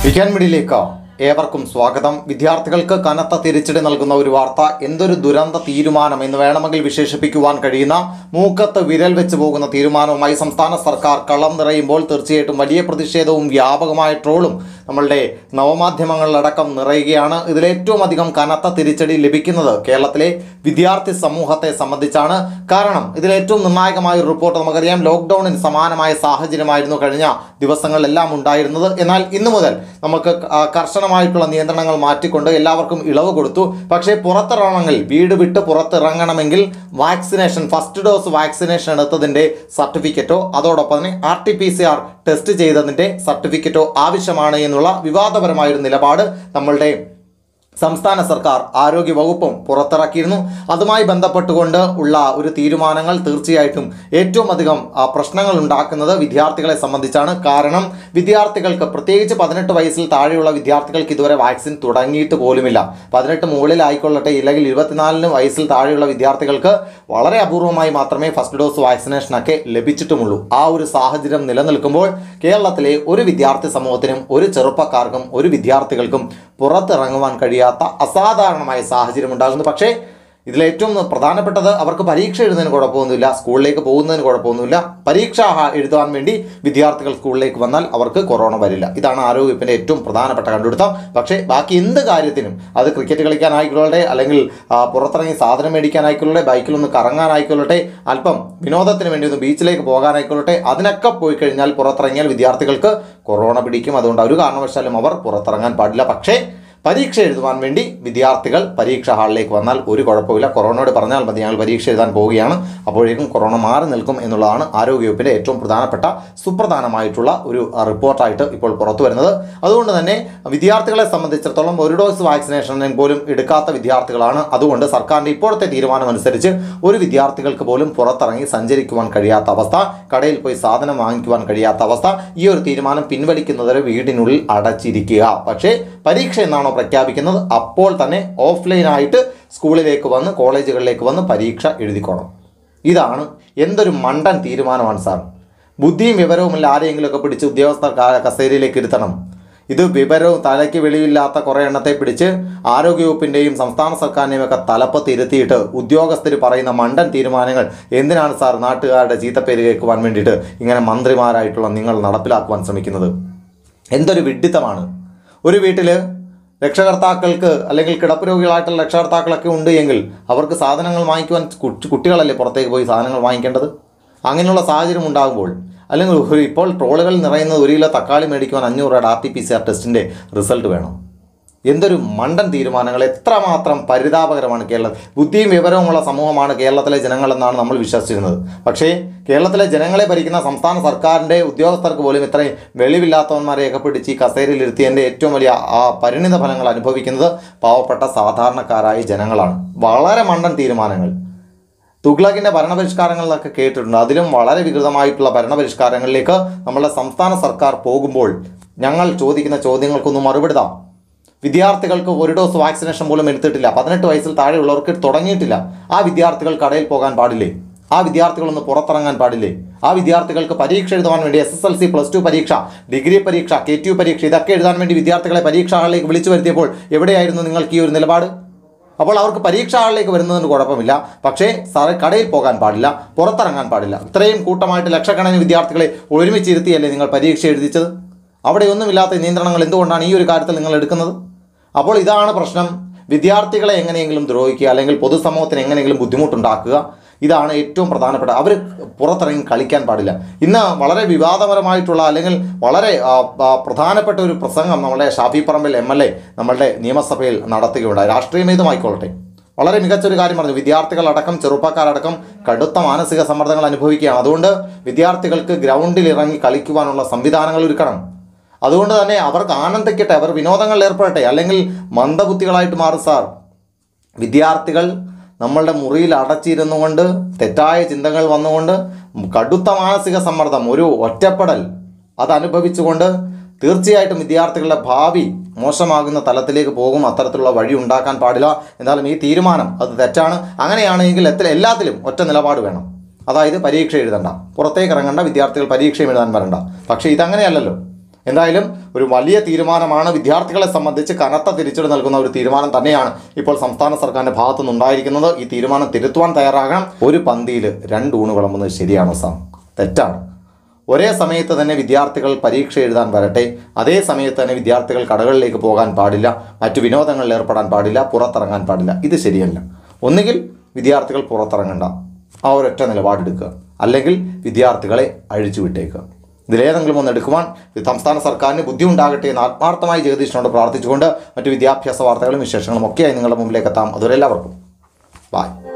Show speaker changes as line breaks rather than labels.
വിക്കാൻ മിഡിലേക്ക് ഏവർക്കും സ്വാഗതം വിദ്യാർത്ഥികൾക്ക് കനത്ത തിരിച്ചടി നൽകുന്ന ഒരു വാർത്ത എന്തൊരു ദുരന്ത തീരുമാനം എന്ന് വേണമെങ്കിൽ വിശേഷിപ്പിക്കുവാൻ കഴിയുന്ന മൂക്കത്ത് വിരൽ വെച്ച് പോകുന്ന തീരുമാനവുമായി സംസ്ഥാന സർക്കാർ കളം നിറയുമ്പോൾ തീർച്ചയായിട്ടും വലിയ പ്രതിഷേധവും വ്യാപകമായ ട്രോളും നമ്മളുടെ നവമാധ്യമങ്ങളിലടക്കം നിറയുകയാണ് ഇതിലേറ്റവും അധികം കനത്ത തിരിച്ചടി ലഭിക്കുന്നത് കേരളത്തിലെ വിദ്യാർത്ഥി സമൂഹത്തെ സംബന്ധിച്ചാണ് കാരണം ഇതിലേറ്റവും നിർണായകമായ ഒരു റിപ്പോർട്ട് നമുക്കറിയാം ലോക്ക്ഡൌണിന് സമാനമായ സാഹചര്യമായിരുന്നു കഴിഞ്ഞ ദിവസങ്ങളിലെല്ലാം ഉണ്ടായിരുന്നത് എന്നാൽ ഇന്നു മുതൽ നമുക്ക് ആ, കർശനമായിട്ടുള്ള നിയന്ത്രണങ്ങൾ മാറ്റിക്കൊണ്ട് എല്ലാവർക്കും ഇളവ് കൊടുത്തു പക്ഷേ പുറത്തിറങ്ങണമെങ്കിൽ വീട് വിട്ട് പുറത്തിറങ്ങണമെങ്കിൽ വാക്സിനേഷൻ ഫസ്റ്റ് ഡോസ് വാക്സിനേഷൻ എടുത്തതിൻ്റെ സർട്ടിഫിക്കറ്റോ അതോടൊപ്പം തന്നെ R T P C R test ചെയ്തതിൻ്റെ സർട്ടിഫിക്കറ്റോ ആവശ്യമാണ് എന്നുള്ള വിവാദപരമായൊരു നിലപാട് നമ്മളുടെ സംസ്ഥാന സർക്കാർ ആരോഗ്യ വകുപ്പും പുറത്തിറക്കിയിരുന്നു അതുമായി ബന്ധപ്പെട്ടുകൊണ്ട് ഉള്ള ഒരു തീരുമാനങ്ങൾ തീർച്ചയായിട്ടും ഏറ്റവും അധികം ആ, പ്രശ്നങ്ങൾ ഉണ്ടാക്കുന്നത് വിദ്യാർത്ഥികളെ സംബന്ധിച്ചാണ് കാരണം വിദ്യാർത്ഥികൾക്ക് പ്രത്യേകിച്ച് പതിനെട്ട് വയസ്സിൽ താഴെയുള്ള വിദ്യാർത്ഥികൾക്ക് ഇതുവരെ വാക്സിൻ തുടങ്ങിയിട്ട് പോലുമില്ല പതിനെട്ട് മുകളിലായിക്കൊള്ളട്ടെ ഇല്ലെങ്കിൽ ഇരുപത്തിനാലിന് വയസ്സിൽ താഴെയുള്ള വിദ്യാർത്ഥികൾക്ക് വളരെ അപൂർവമായി മാത്രമേ ഫസ്റ്റ് ഡോസ് വാക്സിനേഷനൊക്കെ ലഭിച്ചിട്ടുമുള്ളൂ ആ ഒരു സാഹചര്യം നിലനിൽക്കുമ്പോൾ കേരളത്തിലെ ഒരു വിദ്യാർത്ഥി സമൂഹത്തിനും ഒരു ചെറുപ്പക്കാർക്കും ഒരു വിദ്യാർത്ഥികൾക്കും പുറത്തിറങ്ങുവാൻ കഴിയാത്ത അസാധാരണമായ സാഹചര്യം ഉണ്ടാകുന്നു പക്ഷേ ഇതിലേറ്റവും പ്രധാനപ്പെട്ടത് അവർക്ക് പരീക്ഷ എഴുതുന്നതിന് കുഴപ്പമൊന്നുമില്ല സ്കൂളിലേക്ക് പോകുന്നതിന് കുഴപ്പമൊന്നുമില്ല പരീക്ഷ ഹ- എഴുതാൻ വേണ്ടി വിദ്യാർത്ഥികൾ സ്കൂളിലേക്ക് വന്നാൽ അവർക്ക് കൊറോണ വരില്ല ഇതാണ് ആരോഗ്യത്തിൻ്റെ ഏറ്റവും പ്രധാനപ്പെട്ട കണ്ടുപിടുത്തം പക്ഷേ ബാക്കി എന്ത് കാര്യത്തിനും അത് ക്രിക്കറ്റ് കളിക്കാനായിക്കൊള്ളട്ടെ അല്ലെങ്കിൽ ആ, പുറത്തിറങ്ങി സാധനം മേടിക്കാനായിക്കൊള്ളട്ടെ ബൈക്കിലൊന്ന് കറങ്ങാനായിക്കൊള്ളട്ടെ അല്പം വിനോദത്തിന് വേണ്ടി ഒന്ന് ബീച്ചിലേക്ക് പോകാനായിക്കൊള്ളട്ടെ അതിനൊക്കെ പോയി കഴിഞ്ഞാൽ പുറത്തിറങ്ങിയാൽ വിദ്യാർത്ഥികൾക്ക് കൊറോണ പിടിക്കും അതുകൊണ്ട് ഒരു കാരണവശാലും അവർ പുറത്തിറങ്ങാൻ പാടില്ല പക്ഷേ പരീക്ഷ എഴുതുവാൻ വേണ്ടി വിദ്യാർത്ഥികൾ പരീക്ഷ ഹാളിലേക്ക് വന്നാൽ ഒരു കുഴപ്പമില്ല കൊറോണയോട് പറഞ്ഞാൽ മതി ഞങ്ങൾ പരീക്ഷ എഴുതാൻ പോവുകയാണ് അപ്പോഴേക്കും കൊറോണ മാറി നിൽക്കും എന്നുള്ളതാണ് ആരോഗ്യവകുപ്പിൻ്റെ ഏറ്റവും പ്രധാനപ്പെട്ട സുപ്രധാനമായിട്ടുള്ള ഒരു ആ, റിപ്പോർട്ടായിട്ട് ഇപ്പോൾ പുറത്തു വരുന്നത് അതുകൊണ്ട് തന്നെ വിദ്യാർത്ഥികളെ സംബന്ധിച്ചിടത്തോളം ഒരു ഡോസ് വാക്സിനേഷൻ പോലും എടുക്കാത്ത വിദ്യാർത്ഥികളാണ് അതുകൊണ്ട് സർക്കാരിൻ്റെ ഇപ്പോഴത്തെ തീരുമാനം അനുസരിച്ച് ഒരു വിദ്യാർത്ഥികൾക്ക് പോലും പുറത്തിറങ്ങി സഞ്ചരിക്കുവാൻ കഴിയാത്ത അവസ്ഥ കടയിൽ പോയി സാധനം വാങ്ങിക്കുവാൻ കഴിയാത്ത അവസ്ഥ ഈ ഒരു തീരുമാനം പിൻവലിക്കുന്നവരെ വീടിനുള്ളിൽ അടച്ചിരിക്കുക പക്ഷേ പരീക്ഷ എന്നാണോ പ്രഖ്യാപിക്കുന്നത് അപ്പോൾ തന്നെ ഓഫ്ലൈനായിട്ട് സ്കൂളിലേക്ക് വന്ന് കോളേജുകളിലേക്ക് വന്ന് പരീക്ഷ എഴുതിക്കോണം ഇതാണ് എന്തൊരു മണ്ടൻ തീരുമാനമാണ് സാർ ബുദ്ധിയും വിവരവുമില്ല ആരെയെങ്കിലുമൊക്കെ പിടിച്ച് ഉദ്യോഗസ്ഥർ ക- കസേരയിലേക്ക് ഇരുത്തണം ഇത് വിവരവും തലയ്ക്ക് വെളിവില്ലാത്ത കുറേ എണ്ണത്തെ പിടിച്ച് ആരോഗ്യവകുപ്പിൻ്റെയും സംസ്ഥാന സർക്കാരിൻ്റെയും ഒക്കെ തലപ്പത്ത് ഇരുത്തിയിട്ട് ഉദ്യോഗസ്ഥർ പറയുന്ന മണ്ടൻ തീരുമാനങ്ങൾ എന്തിനാണ് സാർ നാട്ടുകാരുടെ ചീത്തപ്പേര് കേൾക്കുവാൻ വേണ്ടിയിട്ട് ഇങ്ങനെ മന്ത്രിമാരായിട്ടുള്ള നിങ്ങൾ നടപ്പിലാക്കുവാൻ ശ്രമിക്കുന്നത് എന്തൊരു വിഡ്ഢിത്തമാണ് ഒരു വീട്ടിൽ രക്ഷകർത്താക്കൾക്ക് അല്ലെങ്കിൽ കിടപ്പ് രോഗികളായിട്ടുള്ള രക്ഷകർത്താക്കളൊക്കെ ഉണ്ട് എങ്കിൽ അവർക്ക് സാധനങ്ങൾ വാങ്ങിക്കുവാൻ കുട്ടി- കുട്ടികളല്ലേ പുറത്തേക്ക് പോയി സാധനങ്ങൾ വാങ്ങിക്കേണ്ടത് അങ്ങനെയുള്ള സാഹചര്യം ഉണ്ടാകുമ്പോൾ അല്ലെങ്കിൽ ഒരു ഇപ്പോൾ ട്രോളുകൾ നിറയുന്നത് ഒരു കിലോ തക്കാളി മേടിക്കുവാൻ അഞ്ഞൂറ് രൂപയുടെ R T P C R ടെസ്റ്റിൻ്റെ റിസൾട്ട് വേണം എന്തൊരു മണ്ടൻ തീരുമാനങ്ങൾ എത്രമാത്രം പരിതാപകരമാണ് കേരളം ബുദ്ധിയും വിവരവുമുള്ള സമൂഹമാണ് കേരളത്തിലെ ജനങ്ങളെന്നാണ് നമ്മൾ വിശ്വസിച്ചിരുന്നത് പക്ഷേ കേരളത്തിലെ ജനങ്ങളെ ഭരിക്കുന്ന സംസ്ഥാന സർക്കാരിൻ്റെ ഉദ്യോഗസ്ഥർക്ക് പോലും ഇത്രയും വെളിവില്ലാത്തവന്മാരെയൊക്കെ പിടിച്ച് ഈ കസേരയിലിരുത്തിയതിൻ്റെ ഏറ്റവും വലിയ ആ പരിണിത ഫലങ്ങൾ അനുഭവിക്കുന്നത് പാവപ്പെട്ട സാധാരണക്കാരായ ജനങ്ങളാണ് വളരെ മണ്ടൻ തീരുമാനങ്ങൾ തുഗ്ലക്കിൻ്റെ ഭരണപരിഷ്കാരങ്ങളിലൊക്കെ കേട്ടിട്ടുണ്ട് അതിലും വളരെ വികൃതമായിട്ടുള്ള ഭരണപരിഷ്കാരങ്ങളിലേക്ക് നമ്മുടെ സംസ്ഥാന സർക്കാർ പോകുമ്പോൾ ഞങ്ങൾ ചോദിക്കുന്ന ചോദ്യങ്ങൾക്കൊന്നും മറുപടി താ വിദ്യാർത്ഥികൾക്ക് ഒരു ഡോസ് വാക്സിനേഷൻ പോലും എടുത്തിട്ടില്ല പതിനെട്ട് വയസ്സിൽ താഴെയുള്ളവർക്ക് തുടങ്ങിയിട്ടില്ല ആ വിദ്യാർത്ഥികൾ കടയിൽ പോകാൻ പാടില്ലേ ആ വിദ്യാർത്ഥികളൊന്ന് പുറത്തിറങ്ങാൻ പാടില്ലേ ആ വിദ്യാർത്ഥികൾക്ക് പരീക്ഷ എഴുതുവാൻ വേണ്ടി S S L C plus two പരീക്ഷ ഡിഗ്രി പരീക്ഷ കെ ടി യു പരീക്ഷ ഇതൊക്കെ എഴുതാൻ വേണ്ടി വിദ്യാർത്ഥികളെ പരീക്ഷാളിലേക്ക് വിളിച്ചു വരുത്തിയപ്പോൾ എവിടെയായിരുന്നു നിങ്ങൾക്ക് ഈ ഒരു നിലപാട് അപ്പോൾ അവർക്ക് പരീക്ഷാ ഹാളിലേക്ക് വരുന്നതിന് കുഴപ്പമില്ല പക്ഷേ സാറേ കടയിൽ പോകാൻ പാടില്ല പുറത്തിറങ്ങാൻ പാടില്ല ഇത്രയും കൂട്ടമായിട്ട് ലക്ഷക്കണക്കിന് വിദ്യാർത്ഥികളെ ഒരുമിച്ചിരുത്തിയല്ലേ നിങ്ങൾ പരീക്ഷ എഴുതിച്ചത് അവിടെയൊന്നുമില്ലാത്ത നിയന്ത്രണങ്ങൾ എന്തുകൊണ്ടാണ് ഈ ഒരു കാര്യത്തിൽ നിങ്ങൾ എടുക്കുന്നത് അപ്പോൾ ഇതാണ് പ്രശ്നം വിദ്യാർത്ഥികളെ എങ്ങനെയെങ്കിലും ദ്രോഹിക്കുക അല്ലെങ്കിൽ പൊതുസമൂഹത്തിന് എങ്ങനെയെങ്കിലും ബുദ്ധിമുട്ടുണ്ടാക്കുക ഇതാണ് ഏറ്റവും പ്രധാനപ്പെട്ട അവർ പുറത്തിറങ്ങി കളിക്കാൻ പാടില്ല ഇന്ന് വളരെ വിവാദപരമായിട്ടുള്ള അല്ലെങ്കിൽ വളരെ ആ, ആ, പ്രധാനപ്പെട്ട ഒരു പ്രസംഗം നമ്മുടെ Shafi Parambil M L A നമ്മളുടെ നിയമസഭയിൽ നടത്തുകയുണ്ടായി രാഷ്ട്രീയമേതുമായിക്കൊള്ളട്ടെ വളരെ മികച്ചൊരു കാര്യം പറഞ്ഞു വിദ്യാർത്ഥികളടക്കം ചെറുപ്പക്കാരടക്കം കടുത്ത മാനസിക സമ്മർദ്ദങ്ങൾ അനുഭവിക്കുകയാണ് അതുകൊണ്ട് വിദ്യാർത്ഥികൾക്ക് ഗ്രൗണ്ടിൽ ഇറങ്ങി കളിക്കുവാനുള്ള സംവിധാനങ്ങൾ ഒരുക്കണം അതുകൊണ്ട് തന്നെ അവർക്ക് ആനന്ദിക്കട്ടെ അവർ വിനോദങ്ങളിൽ ഏർപ്പെടട്ടെ അല്ലെങ്കിൽ മന്ദബുദ്ധികളായിട്ട് മാറും സാർ വിദ്യാർത്ഥികൾ നമ്മളുടെ മുറിയിൽ അടച്ചിരുന്നുകൊണ്ട് തെറ്റായ ചിന്തകൾ വന്നുകൊണ്ട് കടുത്ത മാനസിക സമ്മർദ്ദം ഒരു ഒറ്റപ്പെടൽ അത് അനുഭവിച്ചുകൊണ്ട് തീർച്ചയായിട്ടും വിദ്യാർത്ഥികളുടെ ഭാവി മോശമാകുന്ന തലത്തിലേക്ക് പോകും അത്തരത്തിലുള്ള വഴി ഉണ്ടാക്കാൻ പാടില്ല എന്നാലും ഈ തീരുമാനം അത് തെറ്റാണ് അങ്ങനെയാണെങ്കിൽ എത്ര എല്ലാത്തിലും ഒറ്റ നിലപാട് വേണം അതായത് പരീക്ഷ എഴുതണ്ട പുറത്തേക്ക് ഇറങ്ങണ്ട വിദ്യാർത്ഥികൾ പരീക്ഷയും എഴുതാൻ വരണ്ട പക്ഷേ ഇതങ്ങനെയല്ലല്ലോ എന്തായാലും ഒരു വലിയ തീരുമാനമാണ് വിദ്യാർത്ഥികളെ സംബന്ധിച്ച് കനത്ത തിരിച്ചടി നൽകുന്ന ഒരു തീരുമാനം തന്നെയാണ് ഇപ്പോൾ സംസ്ഥാന സർക്കാരിൻ്റെ ഭാഗത്തു നിന്നുണ്ടായിരിക്കുന്നത് ഈ തീരുമാനം തിരുത്തുവാൻ തയ്യാറാകണം ഒരു പന്തിയിൽ രണ്ട് ഊണ് വിളമ്പുന്നത് ശരിയാണോ സാം തെറ്റാണ് ഒരേ സമയത്ത് തന്നെ വിദ്യാർത്ഥികൾ പരീക്ഷ എഴുതാൻ വരട്ടെ അതേ സമയത്ത് തന്നെ വിദ്യാർത്ഥികൾ കടകളിലേക്ക് പോകാൻ പാടില്ല മറ്റു വിനോദങ്ങളിൽ ഏർപ്പെടാൻ പാടില്ല പുറത്തിറങ്ങാൻ പാടില്ല ഇത് ശരിയല്ല ഒന്നുകിൽ വിദ്യാർത്ഥികൾ പുറത്തിറങ്ങണ്ട ആ ഒരൊറ്റ നിലപാടെടുക്കുക അല്ലെങ്കിൽ വിദ്യാർത്ഥികളെ അഴിച്ചു വിട്ടേക്കുക ഇതിലേതെങ്കിലും ഒന്ന് എടുക്കുവാൻ സംസ്ഥാന സർക്കാരിന് ബുദ്ധി ഉണ്ടാകട്ടെ എന്ന് ആത്മാർത്ഥമായി ജഗദീഷിനോട് പ്രാർത്ഥിച്ചുകൊണ്ട് മറ്റു വിദ്യാഭ്യാസ വാർത്തകളും വിശേഷങ്ങളും ഒക്കെയായി നിങ്ങളുടെ മുമ്പിലേക്ക് എത്താം അതുവരെ എല്ലാവർക്കും ബായ്